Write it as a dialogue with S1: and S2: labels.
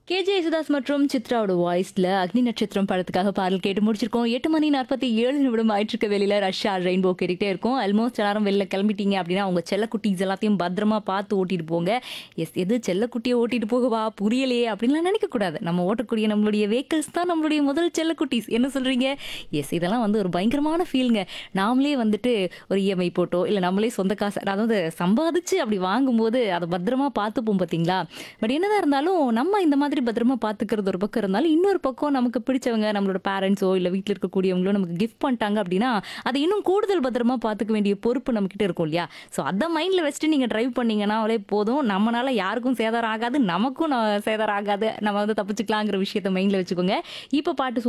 S1: K J Yesudas மற்றும் சித்ராவோட வாய்ஸ்ல அக்னி நட்சத்திரம் படத்துக்காக பாடல் கேட்டு முடிச்சிருக்கோம் எட்டு மணி நாற்பத்தி ஏழு நிமிடம் ஆயிட்டிருக்க வெளியில ரஷ்யா ரெயின்போ கேட்டுக்கிட்டே இருக்கும் ஆல்மோஸ்ட் எல்லாரும் வெளில கிளம்பிட்டீங்க அப்படின்னா உங்க செல்லக்குட்டீஸ் எல்லாத்தையும் பத்திரமா பார்த்து ஓட்டிட்டு போங்க எஸ் எது செல்லக்குட்டியை ஓட்டிட்டு போகவா புரியலையே அப்படின்லாம் நினைக்க கூடாது நம்ம ஓட்டக்கூடிய நம்மளுடைய வெஹிக்கிள்ஸ் தான் நம்மளுடைய முதல் செல்லக்குட்டீஸ் என்ன சொல்றீங்க எஸ் இதெல்லாம் வந்து ஒரு பயங்கரமான ஃபீலுங்க நாமளே வந்துட்டு ஒரு இஎம்ஐ போட்டோ இல்லை நம்மளே சொந்த காசு அதாவது சம்பாதிச்சு அப்படி வாங்கும்போது அதை பத்திரமா பார்த்துப்போம் பார்த்தீங்களா பட் என்னதான் இருந்தாலும் நம்ம இந்த மாதிரி பத்திரமா பார்த்துக்கிறது ஒரு பக்கம் இருந்தாலும் இன்னொரு பக்கம் நமக்கு பிடிச்சவங்க நம்மளோட பேரண்ட்ஸோ இல்லை வீட்டில் இருக்கக்கூடியவங்களோ நமக்கு கிஃப்ட் பண்ணிட்டாங்க அப்படின்னா அதை இன்னும் கூடுதல் பத்திரமா பார்த்துக்க வேண்டிய பொறுப்பு நம்மக்கிட்ட இருக்கும் இல்லையா ஸோ அதை மைண்டில் வச்சுட்டு நீங்கள் டிரைவ் பண்ணீங்கன்னாலே போதும் நம்மளால யாருக்கும் சேதாரம் ஆகாது நமக்கும் ந- சேதாரம் ஆகாது நம்ம வந்து தப்பிச்சுக்கலாங்கிற விஷயத்த மைண்டில் வச்சுக்கோங்க இப்போ பாட்டு